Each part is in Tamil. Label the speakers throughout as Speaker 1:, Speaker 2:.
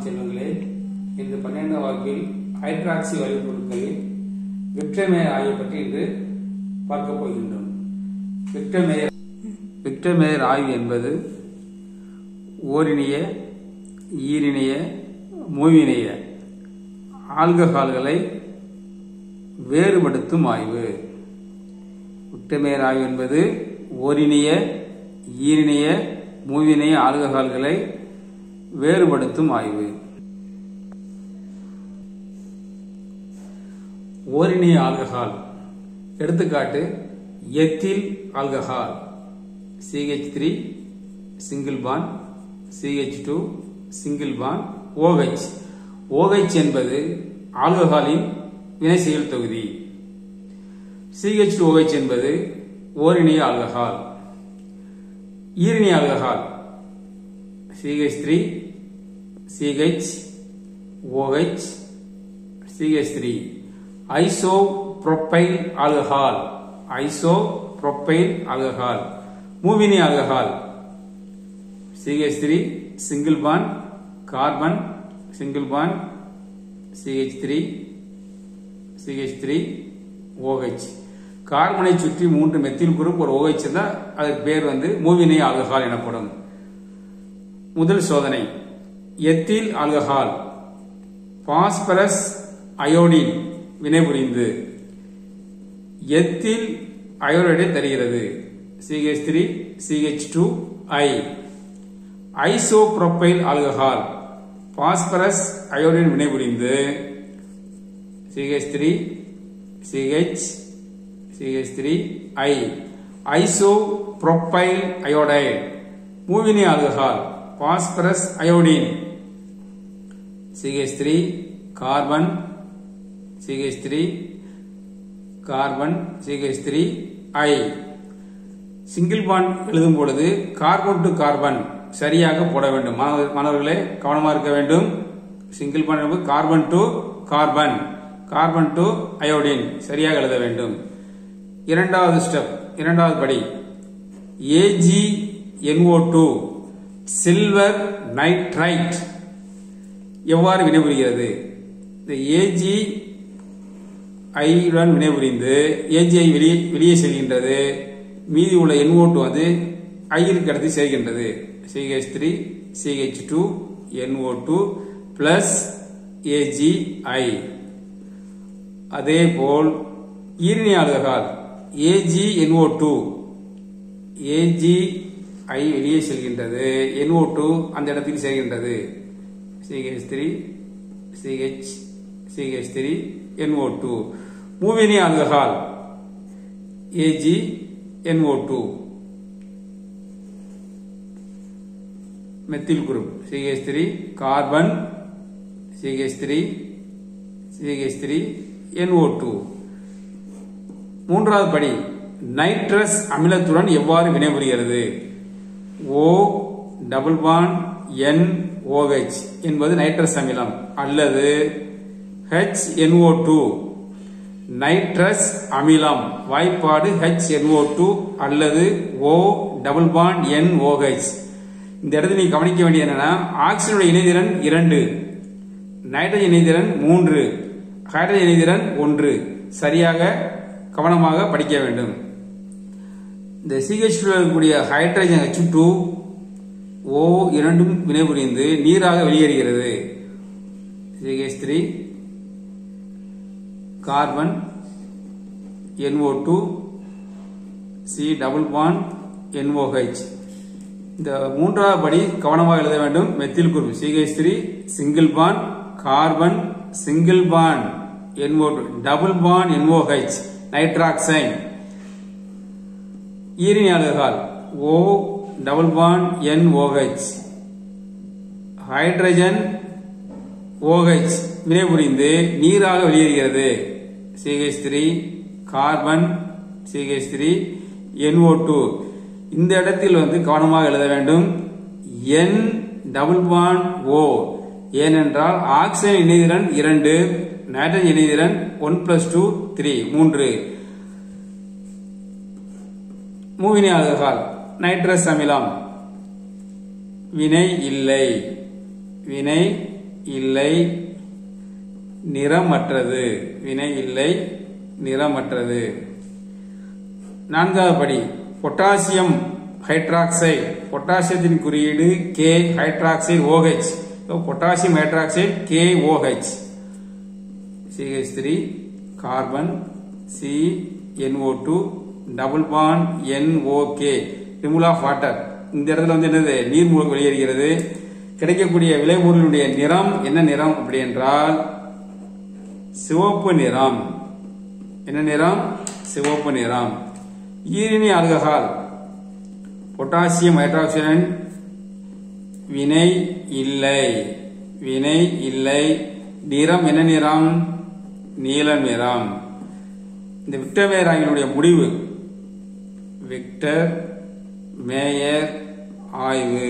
Speaker 1: செல்வங்களே இன்று பன்னெண்டாம் வகுப்பில் ஹைட்ராக்சி வழிபொருட்களில் விக்டர்மேயர் ஆய்வு பற்றி இன்று பார்க்க போகின்றோம் விக்டர்மேயர் விக்டர்மேயர் ஆய்வு என்பது ஓரினிய ஈரினிய மூவினிய ஆல்கஹால்களை வேறுபடுத்தும் ஆய்வு விக்டர்மேயர் ஆய்வு என்பது ஓரினிய ஈரினிய மூவினிய ஆல்கஹால்களை வேறுபடுத்தும் ஆய்வு ஓரினிய ஆல்கஹால் எடுத்துக்காட்டு ethyl alcohol CH three single bond CH two single bond OH OH என்பது ஆல்கஹாலின் வினைசெயல் தொகுதி சிஹெச் டூ ஓஹெச் என்பது ஓரினிய ஆல்கஹால் ஈரினிய alcohol CH three CH OH CH three isopropyl alcohol isopropyl alcohol மூவினி alcohol CH three single bond carbon single bond CH three CH three CH கார்பனை சுற்றி மூன்று மெத்தில் குரூப் ஒரு OH இருந்தால் அதுக்கு பேர் வந்து மூவினை ஆல்கஹால் எனப்படும் முதல் சோதனை எத்தில் ஆல்கஹால் பாஸ்பரஸ் அயோடின் வினைபுரிந்து எத்தில் அயோடைடை தருகிறது CH three CH two I isopropyl alcohol phosphorus iodine வினைபுரிந்து CH three CH CH three I isopropyl iodide மூவினி alcohol phosphorus iodine CH three carbon CH three carbon CH three I single bond எழுதும் பொழுது கார்பன் டு கார்பன் சரியாக போட வேண்டும் மாணவர்- மாணவர்களே கவனமா இருக்க வேண்டும் சிங்கிள் பாண்ட் என்பது carbon to carbon carbon to iodine சரியாக எழுத வேண்டும் இரண்டாவது ஸ்டெப் இரண்டாவது படி AG NO two silver nitrite எவ்வாறு வினைபுரிகிறது இந்த ஏஜி ஐயுடன் வினைபுரிந்து ஏஜிஐ வெளியே வெளியே செல்கின்றது மீதி உள்ள என்ஓட்டு வந்து ஐயிற்கு அடுத்து சேர்கின்றது CH three CH two NO two plus AGI அதேபோல் ஈரினி alcohol AG NO two AG I வெளியே செல்கின்றது என்ஓ டூ அந்த இடத்தில் சேர்கின்றது CH three CH CH three NO two மூவினி alcohol AG NO two methyl group CH three carbon CH three CH three NO two மூன்றாவது படி நைட்ரஸ் அமிலத்துடன் எவ்வாறு வினைபுரிகிறது O double bond N OH என்பது நைட்ரஸ் அமிலம் அல்லது HNO2 டூ நைட்ரஸ் அமிலம் வாய்ப்பாடு HNO2 அல்லது O double bond N OH இந்த இடத்துல நீ கவனிக்க வேண்டியது என்னன்னா ஆக்சிஜனுடைய இணைதிறன் இரண்டு நைட்ரஜன் இணைதிறன் மூன்று ஹைட்ரஜன் இணைதிறன் ஒன்று சரியாக கவனமாக படிக்க வேண்டும் இந்த சிஹெச் இருக்கக்கூடிய ஹைட்ரஜன் H2 டூ ஓ இரண்டும் வினைபுரிந்து நீராக வெளியேறுகிறது CH three carbon NO two C double bond NOH இந்த மூன்றாவது படி கவனமாக எழுத வேண்டும் methyl group CH three single bond carbon single bond NO two double bond NOH நைட்ராக்சைன் ஈரினி alcohol O double bond N OH hydrogen OH வினைபுரிந்து நீராக வெளியேறுகிறது CH three carbon CH three NO two இந்த இடத்தில் வந்து கவனமாக எழுத வேண்டும் என் டபுள் பான் ஓ ஏனென்றால் ஆக்சிஜன் இணைதிறன் இரண்டு நைட்ரஜன் இணைதிறன் ஒன் பிளஸ் டூ த்ரீ மூன்று மூவினி ஆல்கஹால் நைட்ரஸ் அமிலம் வினை இல்லை வினை இல்லை நிறமற்றது வினை இல்லை நிறமற்றது நான்காவது படி பொட்டாசியம் ஹைட்ராக்சைடு பொட்டாசியத்தின் குறியீடு K hydroxide OH potassium hydroxide K OH CH3 carbon C NO2 double bond NOK removal of water இந்த இடத்துல வந்து என்னது நீர் மூலம் வெளியேறுகிறது கிடைக்கக்கூடிய விளைபொருளுடைய நிறம் என்ன நிறம் அப்படி என்றால் சிவப்பு நிறம் என்ன நிறம் சிவப்பு நிறம் ஈரினி ஆல்கஹால் பொட்டாசியம் ஹைட்ராக்சைடு வினை இல்லை வினை இல்லை நிறம் என்ன நிறம் நீல நிறம் இந்த விக்டர் மேயர் ஆய்வினுடைய முடிவு விக்டர் மேயர் ஆய்வு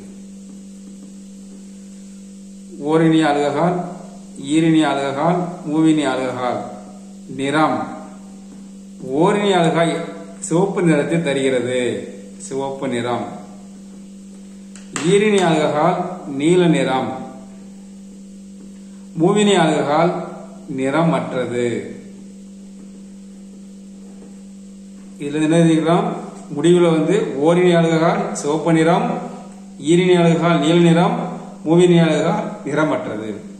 Speaker 1: ஓரினி ஆல்கஹால் ஈரினி ஆல்கஹால் மூவினி ஆல்கஹால் நிறம் ஓரினி ஆல்கஹால் சிவப்பு நிறத்தை தருகிறது சிவப்பு நிறம் ஈரினி ஆல்கஹால் நீல நிறம் மூவினி ஆல்கஹால் நிறமற்றது இதுல என்ன எழுதிக்கிறோம் முடிவுல வந்து ஓரினி ஆல்கஹால் சிவப்பு நிறம் ஈரினி ஆல்கஹால் நீல நிறம் மூவினி ஆல்கஹால் நிறமற்றது